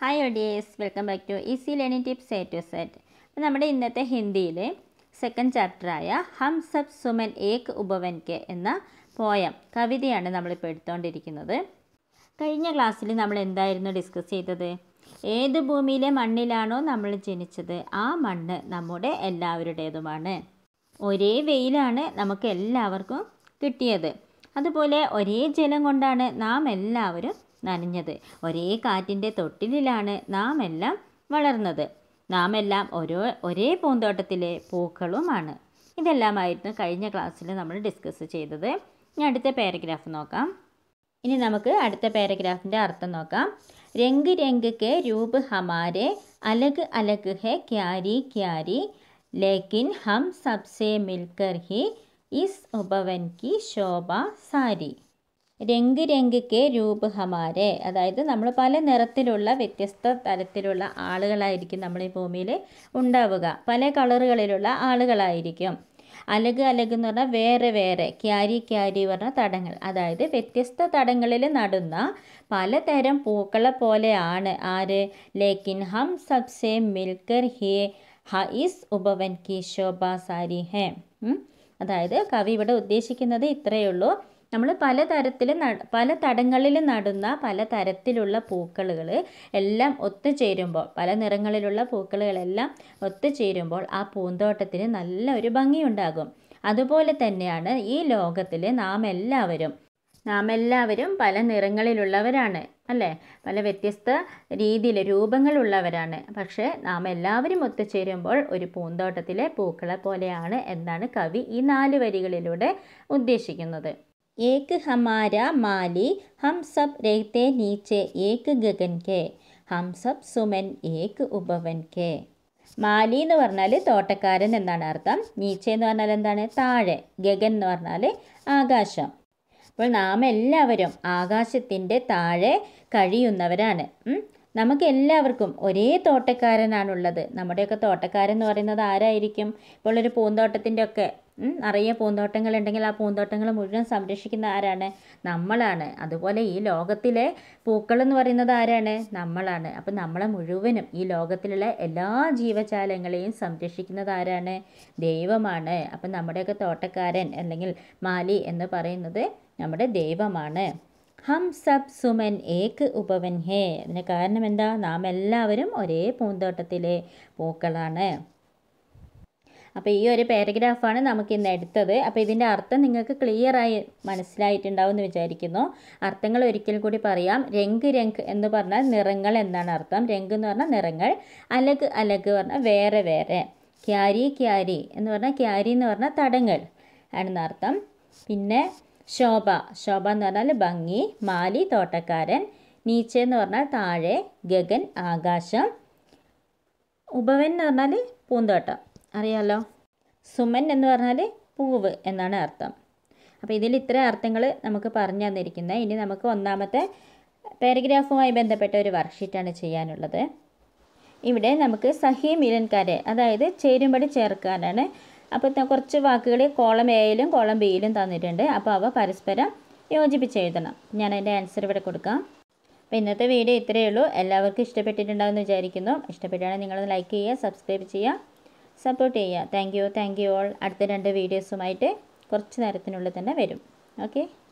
hi ഒഡിയേഴ്സ് welcome back to easy learning tips A to set അപ്പോൾ നമ്മുടെ ഇന്നത്തെ ഹിന്ദിയിലെ സെക്കൻഡ് ചാപ്റ്ററായ ഹം സബ് സുമൻ ഏക് ഉപവൻ കെ എന്ന പോയം കവിതയാണ് നമ്മളിപ്പോൾ എടുത്തുകൊണ്ടിരിക്കുന്നത് കഴിഞ്ഞ ക്ലാസ്സിൽ നമ്മൾ എന്തായിരുന്നു ഡിസ്കസ് ചെയ്തത് ഏത് ഭൂമിയിലെ മണ്ണിലാണോ നമ്മൾ ജനിച്ചത് ആ മണ്ണ് നമ്മുടെ എല്ലാവരുടേതുമാണ് ഒരേ വെയിലാണ് നമുക്ക് എല്ലാവർക്കും കിട്ടിയത് അതുപോലെ ഒരേ ജലം കൊണ്ടാണ് നാം എല്ലാവരും നനഞ്ഞത് ഒരേ കാറ്റിൻ്റെ തൊട്ടിലിലാണ് നാം എല്ലാം വളർന്നത് നാം എല്ലാം ഓരോ ഒരേ പൂന്തോട്ടത്തിലെ പൂക്കളുമാണ് ഇതെല്ലാമായിരുന്നു കഴിഞ്ഞ ക്ലാസ്സിൽ നമ്മൾ ഡിസ്കസ് ചെയ്തത് ഇനി അടുത്ത പാരഗ്രാഫ് നോക്കാം ഇനി നമുക്ക് അടുത്ത പാരഗ്രാഫിൻ്റെ അർത്ഥം നോക്കാം രംഗ് രംഗ് കെ രൂപ് ഹമാരെ അലഗ് അലഗ് ഹെ ക്യാരി ക്യാരി ലേക്കിൻ ഹം സബ്സെ മിൽക്കർ ഹി ഇസ് ഉപവൻ കി ശോഭ സാരി രംഗ് രംഗ് കെ രൂപ് ഹമാരെ അതായത് നമ്മൾ പല നിറത്തിലുള്ള വ്യത്യസ്ത തരത്തിലുള്ള ആളുകളായിരിക്കും നമ്മൾ ഈ ഭൂമിയിൽ ഉണ്ടാവുക പല കളറുകളിലുള്ള ആളുകളായിരിക്കും അലഗ് അലഗ് എന്ന് പറഞ്ഞാൽ വേറെ വേറെ ക്യാരി ക്യാരി പറഞ്ഞ തടങ്ങൾ അതായത് വ്യത്യസ്ത തടങ്ങളിൽ നടുന്ന പലതരം പൂക്കളെ പോലെയാണ് ആര് ലേക്കിൻ ഹം സബ്സെ മിൽക്കർ ഹേ ഹ ഇസ് ഉപവൻ കി ശോഭ സാരി ഹേ അതായത് കവി ഇവിടെ ഉദ്ദേശിക്കുന്നത് ഇത്രയേ ഉള്ളൂ നമ്മൾ പല തരത്തിൽ പല തടങ്ങളിൽ നടുന്ന പല തരത്തിലുള്ള പൂക്കളുകൾ എല്ലാം ഒത്തുചേരുമ്പോൾ പല നിറങ്ങളിലുള്ള പൂക്കളുകളെല്ലാം ഒത്തുചേരുമ്പോൾ ആ പൂന്തോട്ടത്തിന് നല്ല ഒരു ഭംഗിയുണ്ടാകും അതുപോലെ തന്നെയാണ് ഈ ലോകത്തിൽ നാം എല്ലാവരും നാം എല്ലാവരും പല നിറങ്ങളിലുള്ളവരാണ് അല്ലേ പല വ്യത്യസ്ത രീതിയിൽ രൂപങ്ങളുള്ളവരാണ് പക്ഷേ നാം എല്ലാവരും ഒത്തുചേരുമ്പോൾ ഒരു പൂന്തോട്ടത്തിലെ പൂക്കളെ പോലെയാണ് എന്നാണ് കവി ഈ നാല് വരികളിലൂടെ ഉദ്ദേശിക്കുന്നത് ഏക് ഹമാര മാലി ഹം സബ് രേത്തെ നീച്ചെ ഏക് ഗഗൻ കെ ഹം സബ് സുമൻ ഏക് ഉപവൻ കെ മാലി എന്ന് പറഞ്ഞാൽ തോട്ടക്കാരൻ എന്നാണ് അർത്ഥം നീച്ചെ എന്ന് പറഞ്ഞാൽ എന്താണ് താഴെ ഗഗൻ എന്ന് പറഞ്ഞാൽ ആകാശം അപ്പോൾ നാം എല്ലാവരും ആകാശത്തിൻ്റെ താഴെ കഴിയുന്നവരാണ് നമുക്ക് എല്ലാവർക്കും ഒരേ തോട്ടക്കാരനാണുള്ളത് നമ്മുടെയൊക്കെ തോട്ടക്കാരൻ എന്ന് പറയുന്നത് ആരായിരിക്കും ഇപ്പോൾ ഒരു പൂന്തോട്ടത്തിൻ്റെ ഒക്കെ നിറയെ പൂന്തോട്ടങ്ങളുണ്ടെങ്കിൽ ആ പൂന്തോട്ടങ്ങൾ മുഴുവൻ സംരക്ഷിക്കുന്ന ആരാണ് നമ്മളാണ് അതുപോലെ ഈ ലോകത്തിലെ പൂക്കൾ എന്ന് പറയുന്നത് ആരാണ് നമ്മളാണ് അപ്പം നമ്മളെ മുഴുവനും ഈ ലോകത്തിലുള്ള എല്ലാ ജീവജാലങ്ങളെയും സംരക്ഷിക്കുന്നത് ആരാണ് ദൈവമാണ് അപ്പം നമ്മുടെയൊക്കെ തോട്ടക്കാരൻ അല്ലെങ്കിൽ മാലി എന്ന് പറയുന്നത് നമ്മുടെ ദൈവമാണ് ഹം സബ് സുമൻ ഏക് ഉപവൻ ഹേ അതിന് കാരണം എന്താ നാം എല്ലാവരും ഒരേ പൂന്തോട്ടത്തിലെ പൂക്കളാണ് അപ്പോൾ ഈ ഒരു പാരഗ്രാഫാണ് നമുക്ക് ഇന്ന് എടുത്തത് അപ്പോൾ ഇതിൻ്റെ അർത്ഥം നിങ്ങൾക്ക് ക്ലിയറായി മനസ്സിലായിട്ടുണ്ടാവും എന്ന് വിചാരിക്കുന്നു അർത്ഥങ്ങൾ ഒരിക്കൽ കൂടി പറയാം രംഗ് രംഗ് എന്ന് പറഞ്ഞാൽ നിറങ്ങൾ എന്നാണ് അർത്ഥം രംഗ് എന്ന് പറഞ്ഞാൽ നിറങ്ങൾ അലഗ് അലഗ് പറഞ്ഞാൽ വേറെ വേറെ ക്യാരി ക്യാരി എന്ന് പറഞ്ഞാൽ ക്യാരി എന്ന് പറഞ്ഞാൽ തടങ്ങൾ ആണെന്ന് അർത്ഥം പിന്നെ ശോഭ ശോഭ എന്ന് പറഞ്ഞാൽ ഭംഗി മാലി തോട്ടക്കാരൻ നീച്ച എന്ന് പറഞ്ഞാൽ താഴെ ഗഗൻ ആകാശം ഉപവൻ എന്ന് പറഞ്ഞാൽ പൂന്തോട്ടം അറിയാലോ സുമൻ എന്ന് പറഞ്ഞാൽ പൂവ് എന്നാണ് അർത്ഥം അപ്പോൾ ഇതിൽ ഇത്ര അർത്ഥങ്ങൾ നമുക്ക് പറഞ്ഞു തന്നിരിക്കുന്നത് ഇനി നമുക്ക് ഒന്നാമത്തെ പാരഗ്രാഫുമായി ബന്ധപ്പെട്ട ഒരു വർക്ക്ഷീറ്റാണ് ചെയ്യാനുള്ളത് ഇവിടെ നമുക്ക് സഹി മിലൻകാരെ അതായത് ചേരുമ്പടി ചേർക്കാനാണ് അപ്പോൾ കുറച്ച് വാക്കുകൾ കോളം എയിലും കോളം ബിയിലും തന്നിട്ടുണ്ട് അപ്പോൾ അവ പരസ്പരം യോജിപ്പിച്ച് എഴുതണം ഞാൻ അതിൻ്റെ ആൻസർ ഇവിടെ കൊടുക്കാം അപ്പോൾ ഇന്നത്തെ വീഡിയോ ഇത്രയേ ഉള്ളൂ എല്ലാവർക്കും ഇഷ്ടപ്പെട്ടിട്ടുണ്ടാവുമെന്ന് വിചാരിക്കുന്നു ഇഷ്ടപ്പെട്ടാണെങ്കിൽ നിങ്ങളൊന്ന് ലൈക്ക് ചെയ്യുക സബ്സ്ക്രൈബ് ചെയ്യുക സപ്പോർട്ട് ചെയ്യുക thank you thank you all അടുത്ത രണ്ട് വീഡിയോസുമായിട്ട് കുറച്ച് നേരത്തിനുള്ളിൽ തന്നെ വരും ഓക്കെ